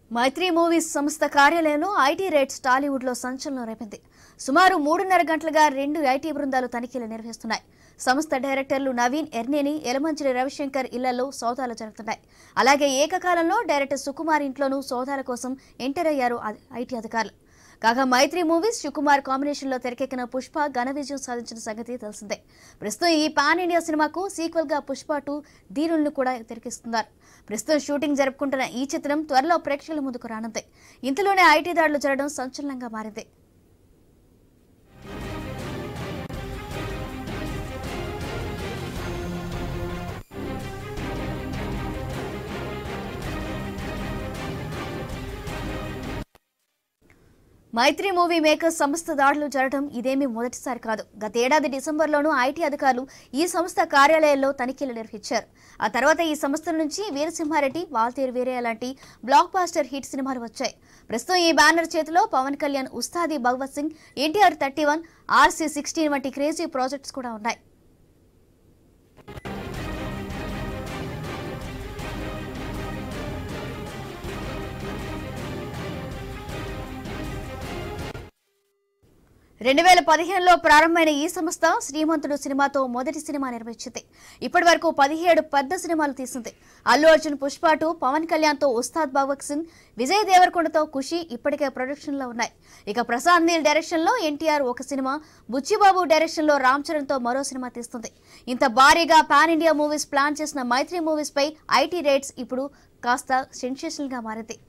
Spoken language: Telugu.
మైత్రి మూవీస్ సంస్థ కార్యాలయంలో ఐటీ రేట్స్ టాలీవుడ్ లో సంచలనం రేపింది సుమారు మూడున్నర గంటలుగా రెండు ఐటీ బృందాలు తనిఖీలు నిర్వహిస్తున్నాయి సంస్థ డైరెక్టర్లు నవీన్ ఎర్నేని ఎలమంచిలి రవిశంకర్ ఇళ్లలో సోదాలు జరుగుతున్నాయి అలాగే ఏకకాలంలో డైరెక్టర్ సుకుమార్ ఇంట్లోనూ సోదాల కోసం ఎంటర్ అయ్యారు అధి- ఐటీ అధికారులు కాగా మైత్రి మూవీస్ సుకుమార్ కాంబినేషన్ లో తెరకెక్కిన పుష్ప ఘన విజయం సాధించిన సంగతి తెలిసిందే ప్రస్తుతం ఈ పాన్ ఇండియా సినిమాకు సీక్వెల్ గా పుష్ప టూ ధీరులను కూడా తెరకెక్కిస్తున్నారు ప్రస్తుతం షూటింగ్ జరుపుకుంటున్న ఈ చిత్రం త్వరలో ప్రేక్షకుల ముందుకు రానుంది ఇంతలోనే ఐటీ దాడులు జరగడం సంచలనంగా మారింది మైత్రి మూవీ మేకర్స్ సంస్థ దాడులు జరగడం ఇదేమీ మొదటిసారి కాదు గత ఏడాది డిసెంబర్లోనూ ఐటీ అధికారులు ఈ సంస్థ కార్యాలయాల్లో తనిఖీలు నిర్వహించారు ఆ తర్వాత ఈ సంస్థ నుంచి వీరసింహారెడ్డి వాల్తేరు వీరయ్య లాంటి బ్లాక్ బాస్టర్ హిట్ సినిమాలు వచ్చాయి ప్రస్తుతం ఈ బ్యానర్ చేతిలో Pawan Kalyan Ustaad Bhagat Singh NTR thirty one RC sixteen వంటి క్రేజీ ప్రాజెక్ట్స్ కూడా ఉన్నాయి రెండు వేల పదిహేనులో ప్రారంభమైన ఈ సంస్థ శ్రీమంతుడు సినిమాతో మొదటి సినిమా నిర్మించింది ఇప్పటి వరకు పదిహేడు పెద్ద సినిమాలు తీసింది అల్లు అర్జున్ పుష్ప టూ పవన్ కళ్యాణ్ తో ఉస్తాద్ భగత్ సింగ్ విజయ్ దేవరకొండతో ఖుషి ఇప్పటికే ప్రొడక్షన్ లో ఉన్నాయి ఇక ప్రశాంత్ నీల్ డైరెక్షన్ లో ఎన్టీఆర్ ఒక సినిమా బుచ్చిబాబు డైరెక్షన్ లో రామ్ చరణ్ తో మరో సినిమా తీస్తుంది ఇంత భారీగా పాన్ ఇండియా మూవీస్ ప్లాన్ చేసిన మైత్రి మూవీస్ పై ఐటీ రేట్స్ ఇప్పుడు కాస్త సెన్సేషనల్ గా మారింది